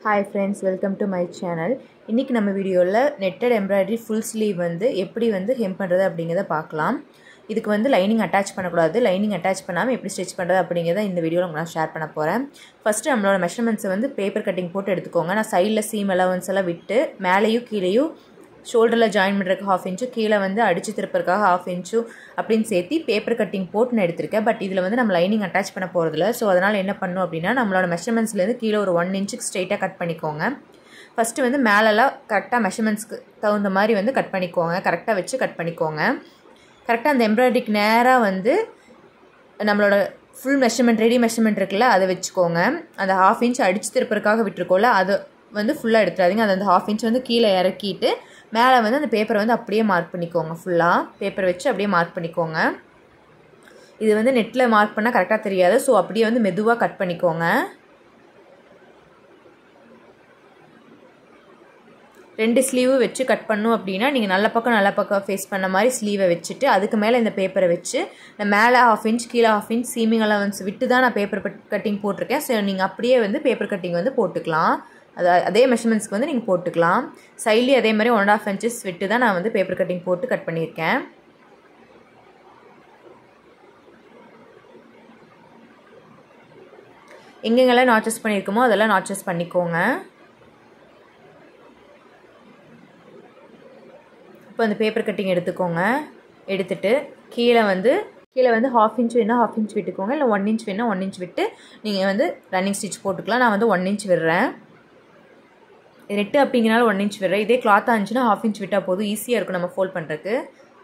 hi friends welcome to my channel இன்றைக்கி நம்ம வீடியோவில் நெட்டட் எம்ப்ராய்டரி ஃபுல் ஸ்லீவ் வந்து எப்படி வந்து ஹெம் பண்ணுறது அப்படிங்கிறத பார்க்கலாம் இதுக்கு வந்து லைனிங் அட்டாச் பண்ணக்கூடாது லைனிங் அட்டாச் பண்ணாமல் எப்படி ஸ்டிச் பண்ணுறது அப்படிங்கிறத இந்த வீடியோவில் நான் ஷேர் பண்ண போகிறேன் ஃபஸ்ட்டு நம்மளோட மெஷர்மெண்ட்ஸை வந்து பேப்பர் கட்டிங் போட்டு எடுத்துக்கோங்க நான் சைடில் சீம் அலவன்ஸ் எல்லாம் விட்டு மேலேயும் கீழேயும் ஷோல்டரில் ஜாயின் பண்ணுறதுக்கு ஹாஃப் இன்ச்சு கீழே வந்து அடித்து திருப்பறதுக்காக ஹாஃப் இன்ச்சு அப்படின்னு சேர்த்து பேப்பர் கட்டிங் போட்டு நான் எடுத்திருக்கேன் பட் இதில் வந்து நம்ம லைனிங் அட்டாச் பண்ண போகிறதில்ல ஸோ அதனால் என்ன பண்ணும் அப்படின்னா நம்மளோட மெஷர்மெண்ட்ஸ்லேருந்து கீழே ஒரு ஒன் இன்ச்சுக்கு ஸ்ட்ரைட்டாக கட் பண்ணிக்கோங்க ஃபஸ்ட்டு வந்து மேலெல்லாம் கரெக்டாக மெஷர்மெண்ட்ஸ்க்கு தகுந்த மாதிரி வந்து கட் பண்ணிக்கோங்க கரெக்டாக வச்சு கட் பண்ணிக்கோங்க கரெக்டாக அந்த எம்ப்ராய்டரிக்கு நேராக வந்து நம்மளோட ஃபுல் மெஷர்மெண்ட் ரெடி மெஷர்மெண்ட் இருக்குல்ல அதை வச்சுக்கோங்க அந்த ஹாஃப் இன்ச் அடித்து திருப்பறதுக்காக விட்டுருக்கோம்ல அது வந்து ஃபுல்லாக எடுத்துடாதீங்க அது அந்த ஹாஃப் இன்ச் வந்து கீழே இறக்கிட்டு மேலே வந்து அந்த பேப்பரை வந்து அப்படியே மார்க் பண்ணிக்கோங்க ஃபுல்லாக பேப்பர் வச்சு அப்படியே மார்க் பண்ணிக்கோங்க இது வந்து நெட்டில் மார்க் பண்ணால் கரெக்டாக தெரியாது ஸோ அப்படியே வந்து மெதுவாக கட் பண்ணிக்கோங்க ரெண்டு ஸ்லீவு வச்சு கட் பண்ணும் அப்படின்னா நீங்கள் நல்ல பக்கம் நல்ல பக்கம் ஃபேஸ் பண்ண மாதிரி ஸ்லீவை வச்சுட்டு அதுக்கு மேலே இந்த பேப்பரை வச்சு நான் மேலே ஹாஃப் இன்ச் கீழே ஹாஃப் இன்ச் சீமிங் அலவன்ஸ் விட்டு தான் நான் பேப்பர் கட்டிங் போட்டிருக்கேன் ஸோ நீங்கள் அப்படியே வந்து பேப்பர் கட்டிங் வந்து போட்டுக்கலாம் அது அதே மெஷர்மெண்ட்ஸ்க்கு வந்து நீங்கள் போட்டுக்கலாம் சைட்லேயும் அதே மாதிரி ஒன் ஆஃப் இன்ச்சஸ் விட்டு தான் நான் வந்து பேப்பர் கட்டிங் போட்டு கட் பண்ணியிருக்கேன் எங்கெங்கெல்லாம் நாச்சஸ் பண்ணியிருக்கோமோ அதெல்லாம் நாச்சஸ் பண்ணிக்கோங்க இப்போ அந்த பேப்பர் கட்டிங் எடுத்துக்கோங்க எடுத்துட்டு கீழே வந்து கீழே வந்து ஹாஃப் இன்ச் வேணால் ஹாஃப் இன்ச் விட்டுக்கோங்க இல்லை ஒன் இன்ச் வேணால் ஒன் இன்ச் விட்டு நீங்கள் வந்து ரன்னிங் ஸ்டிச் போட்டுக்கலாம் நான் வந்து ஒன் இன்ச் விடுறேன் நெட்டு அப்படிங்கிறனால ஒன் இன்ச் விடுறேன் இதே கிளாத்தாக இருந்துச்சுன்னா ஹாஃப் இன்ச் விட்டால் போதும் ஈஸியாக இருக்கும் நம்ம ஃபோல்ட் பண்ணுறதுக்கு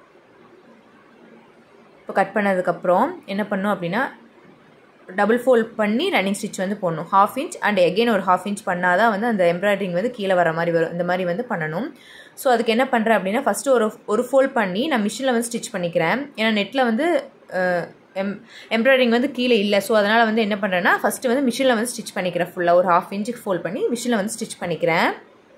இப்போ கட் பண்ணதுக்கப்புறம் என்ன பண்ணும் அப்படின்னா டபுள் ஃபோல்ட் பண்ணி ரன்னிங் ஸ்டிச் வந்து போடணும் ஹாஃப் இன்ச் அண்ட் எகெயின் ஒரு ஹாஃப் இன்ச் பண்ணால் தான் வந்து அந்த எம்ப்ராய்டரிங் வந்து கீழே வர மாதிரி வரும் இந்த மாதிரி வந்து பண்ணணும் ஸோ அதுக்கு என்ன பண்ணுறேன் அப்படின்னா ஃபஸ்ட்டு ஒரு ஒரு ஃபோல்ட் பண்ணி நான் மிஷினில் வந்து ஸ்டிச் பண்ணிக்கிறேன் ஏன்னா நெட்டில் வந்து எம் எம்ப்ராய்டரிங் வந்து கீழே இல்லை ஸோ அதனால் வந்து என்ன பண்ணுறேன்னா ஃபஸ்ட்டு வந்து மிஷினில் வந்து ஸ்டிச் பண்ணிக்கிறேன் ஃபுல்லாக ஒரு ஹாஃப் இன்ச்சுக்கு ஃபோல்ட் பண்ணி மிஷினில் வந்து ஸ்டிச் பண்ணிக்கிறேன்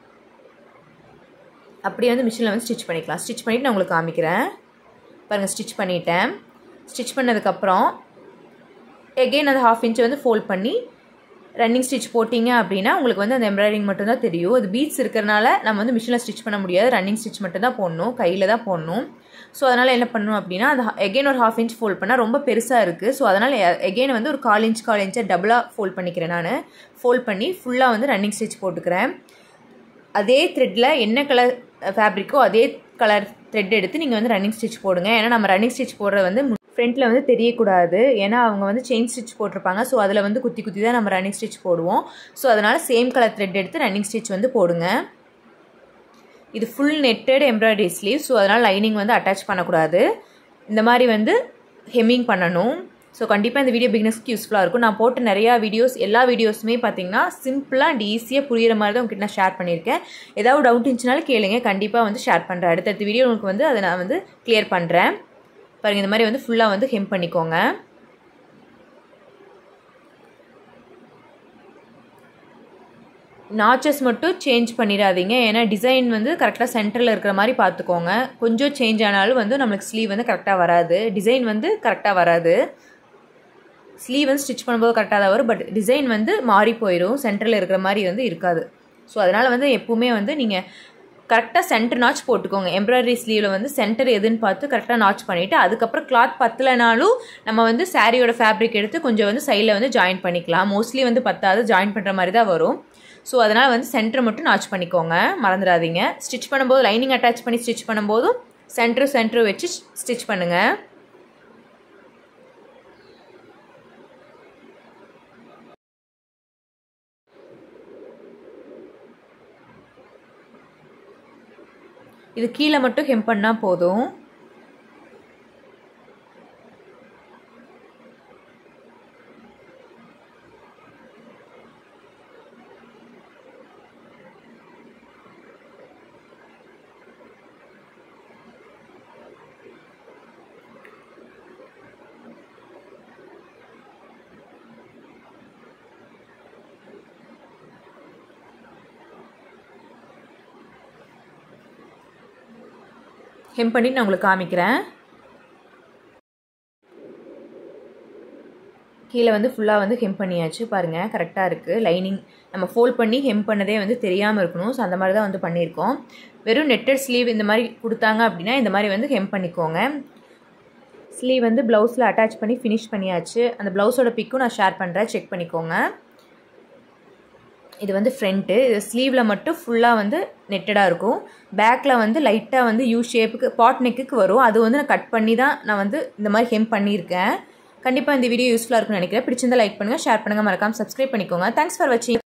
அப்படியே வந்து மிஷினில் வந்து ஸ்டிச் பண்ணிக்கலாம் ஸ்டிச் பண்ணிவிட்டு நான் உங்களுக்கு காமிக்கிறேன் பாருங்கள் ஸ்டிச் பண்ணிட்டேன் ஸ்டிச் பண்ணதுக்கப்புறம் எகெயின் அந்த ஹாஃப் இன்ச்சை வந்து ஃபோல்ட் பண்ணி ரன்னிங் ஸ்டிச் போட்டிங்க அப்படின்னா உங்களுக்கு வந்து அந்த எம்ப்ராய்டிங் மட்டும்தான் தெரியும் அது பீட்ஸ் இருக்கிறனால நம்ம வந்து மிஷினில் ஸ்டிச் பண்ண முடியாது ரன்னிங் ஸ்டிச் மட்டும் தான் போடணும் கையில் தான் போடணும் ஸோ அதனால் என்ன பண்ணணும் அப்படின்னா அந்த எகெயின் ஒரு ஹாஃப் இன்ச் ஃபோல்ட் பண்ணால் ரொம்ப பெருசாக இருக்குது ஸோ அதனால் எகெயின் வந்து ஒரு கால் இன்ச் கால் இன்ச்சை டபுளாக ஃபோல்ட் பண்ணிக்கிறேன் நான் ஃபோல்ட் பண்ணி ஃபுல்லாக வந்து ரன்னிங் ஸ்டிச் போட்டுக்கிறேன் அதே த்ரெட்டில் என்ன கலர் ஃபேப்ரிக்கோ அதே கலர் த்ரெட் எடுத்து நீங்கள் வந்து ரன்னிங் ஸ்டிச் போடுங்க ஏன்னா நம்ம ரன்னிங் ஸ்டிச் போடுறது வந்து ஃப்ரண்ட்டில் வந்து தெரியக்கூடாது ஏன்னா அவங்க வந்து செயின் ஸ்டிச் போட்டிருப்பாங்க ஸோ அதில் வந்து குத்தி குத்தி தான் நம்ம ரன்னிங் ஸ்டிச் போடுவோம் ஸோ அதனால் சேம் கலர் த்ரெட் எடுத்து ரன்னிங் ஸ்டிச் வந்து போடுங்க இது full netted embroidery sleeve so அதனால் லைனிங் வந்து அட்டாச் பண்ணக்கூடாது இந்த மாதிரி வந்து ஹெம்மிங் பண்ணணும் ஸோ கண்டிப்பாக இந்த வீடியோ பிக்னஸ்க்கு யூஸ்ஃபுல்லாக இருக்கும் நான் போட்ட நிறையா வீடியோஸ் எல்லா வீடியோஸுமே பார்த்தீங்கன்னா சிம்பிளாக அண்ட் ஈஸியாக புரியிற மாதிரி தான் உங்ககிட்ட நான் ஷேர் பண்ணியிருக்கேன் ஏதாவது டவுட் இருந்துச்சுனாலும் கேளுங்க கண்டிப்பாக வந்து ஷேர் பண்ணுறேன் அடுத்தடுத்த வீடியோ உங்களுக்கு வந்து அதை நான் வந்து கிளியர் பண்ணுறேன் பாருங்கள் இந்த மாதிரி வந்து ஃபுல்லாக வந்து ஹெம் பண்ணிக்கோங்க நாச்சஸ் மட்டும் சேஞ்ச் பண்ணிடாதீங்க ஏன்னா டிசைன் வந்து கரெக்டாக சென்டரில் இருக்கிற மாதிரி பார்த்துக்கோங்க கொஞ்சம் சேஞ்ச் ஆனாலும் வந்து நம்மளுக்கு ஸ்லீவ் வந்து கரெக்டாக வராது டிசைன் வந்து கரெக்டாக வராது ஸ்லீவ் வந்து ஸ்டிச் பண்ணும்போது கரெக்டாக தான் வரும் பட் டிசைன் வந்து மாறி போயிடும் சென்டரில் இருக்கிற மாதிரி வந்து இருக்காது ஸோ அதனால் வந்து எப்பவுமே வந்து நீங்கள் கரெக்டாக சென்டர் நாச் போட்டுக்கோங்க எம்ப்ராய்டரி ஸ்லீவில் வந்து சென்டர் எதுன்னு பார்த்து கரெக்டாக நாச் பண்ணிவிட்டு அதுக்கப்புறம் கிளாத் பத்தலைனாலும் நம்ம வந்து சாரியோட ஃபேப்ரிக் எடுத்து கொஞ்சம் வந்து சைடில் வந்து ஜாயின் பண்ணிக்கலாம் மோஸ்ட்லி வந்து பத்தாது ஜாயின் பண்ணுற மாதிரி தான் வரும் ஸோ அதனால் வந்து சென்டர் மட்டும் நாச் பண்ணிக்கோங்க மறந்துடாதீங்க ஸ்டிச் பண்ணும்போது லைனிங் அட்டாச் பண்ணி ஸ்டிச் பண்ணும்போதும் சென்டரு சென்டரு வச்சு ஸ்டிச் பண்ணுங்கள் இது கீழே மட்டும் ஹெம் பண்ணால் போதும் ஹெம் பண்ணிட்டு நான் உங்களுக்கு காமிக்கிறேன் கீழே வந்து ஃபுல்லாக வந்து ஹெம் பண்ணியாச்சு பாருங்கள் கரெக்டாக இருக்குது லைனிங் நம்ம ஃபோல்ட் பண்ணி ஹெம் பண்ணதே வந்து தெரியாமல் இருக்கணும் ஸோ அந்த மாதிரி தான் வந்து பண்ணியிருக்கோம் வெறும் நெட்டட் ஸ்லீவ் இந்த மாதிரி கொடுத்தாங்க அப்படின்னா இந்த மாதிரி வந்து ஹெம் பண்ணிக்கோங்க ஸ்லீவ் வந்து ப்ளவுஸில் அட்டாச் பண்ணி ஃபினிஷ் பண்ணியாச்சு அந்த ப்ளவுஸோட பிக்கும் நான் ஷேர் பண்ணுறேன் செக் பண்ணிக்கோங்க இது வந்து ஃப்ரண்ட்டு இது ஸ்லீவில் மட்டும் ஃபுல்லாக வந்து நெட்டடாக இருக்கும் பேக்கில் வந்து லைட்டாக வந்து யூ ஷேப்புக்கு பாட் நெக்குக்கு வரும் அது வந்து நான் கட் பண்ணி தான் நான் வந்து இந்த மாதிரி ஹெம் பண்ணியிருக்கேன் கண்டிப்பாக இந்த வீடியோ யூஸ்ஃபுல்லாக இருக்கும்னு நினைக்கிறேன் பிடிச்சிருந்தா லைக் பண்ணுங்கள் ஷேர் பண்ணுங்கள் மறக்காமல் சப்ஸ்கிரைப் பண்ணிக்கோங்க தேங்க்ஸ் ஃபார் வாட்சிங்